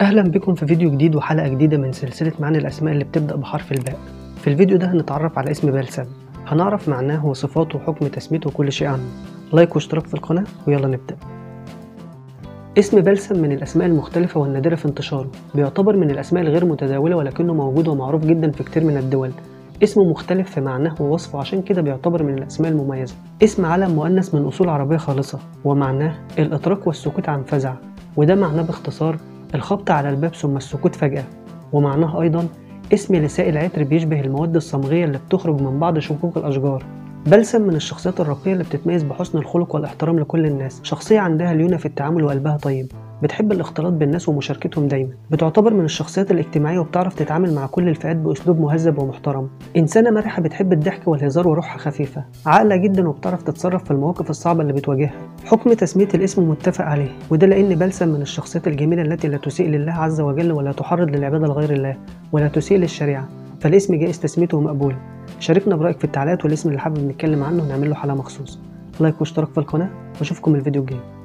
أهلا بكم في فيديو جديد وحلقة جديدة من سلسلة معاني الأسماء اللي بتبدأ بحرف الباء في الفيديو ده هنتعرف على اسم بلسم هنعرف معناه وصفاته وحكم تسميته وكل شيء عنه لايك واشتراك في القناة ويلا نبدأ اسم بلسم من الأسماء المختلفة والنادرة في انتشاره بيعتبر من الأسماء الغير متداولة ولكنه موجود ومعروف جدا في كتير من الدول اسمه مختلف في معناه ووصفه عشان كده بيعتبر من الأسماء المميزة اسم علم مؤنث من أصول عربية خالصة ومعناه الإطراق والسكوت عن فزع وده معناه باختصار الخبط على الباب ثم السكوت فجأة ومعناه أيضا اسم لسائل عطر بيشبه المواد الصمغية اللي بتخرج من بعض شقوق الأشجار بلسم من الشخصيات الراقية اللي بتتميز بحسن الخلق والاحترام لكل الناس شخصية عندها ليونة في التعامل وقلبها طيب بتحب الاختلاط بالناس ومشاركتهم دايما بتعتبر من الشخصيات الاجتماعية وبتعرف تتعامل مع كل الفئات بأسلوب مهذب ومحترم إنسانة مرحة بتحب الضحك والهزار وروحها خفيفة عاقلة جدا وبتعرف تتصرف في المواقف الصعبة اللي بتواجهها حكم تسمية الاسم متفق عليه وده لأن بلسم من الشخصيات الجميلة التي لا تسيء لله عز وجل ولا تحرض للعبادة لغير الله ولا تسيء للشريعة فالاسم جائز تسميته ومقبول شاركنا برأيك في التعليقات والاسم اللي حابب نتكلم عنه ونعمل له حلقة مخصوص لايك واشتراك في القناة واشوفكم الفيديو الجاي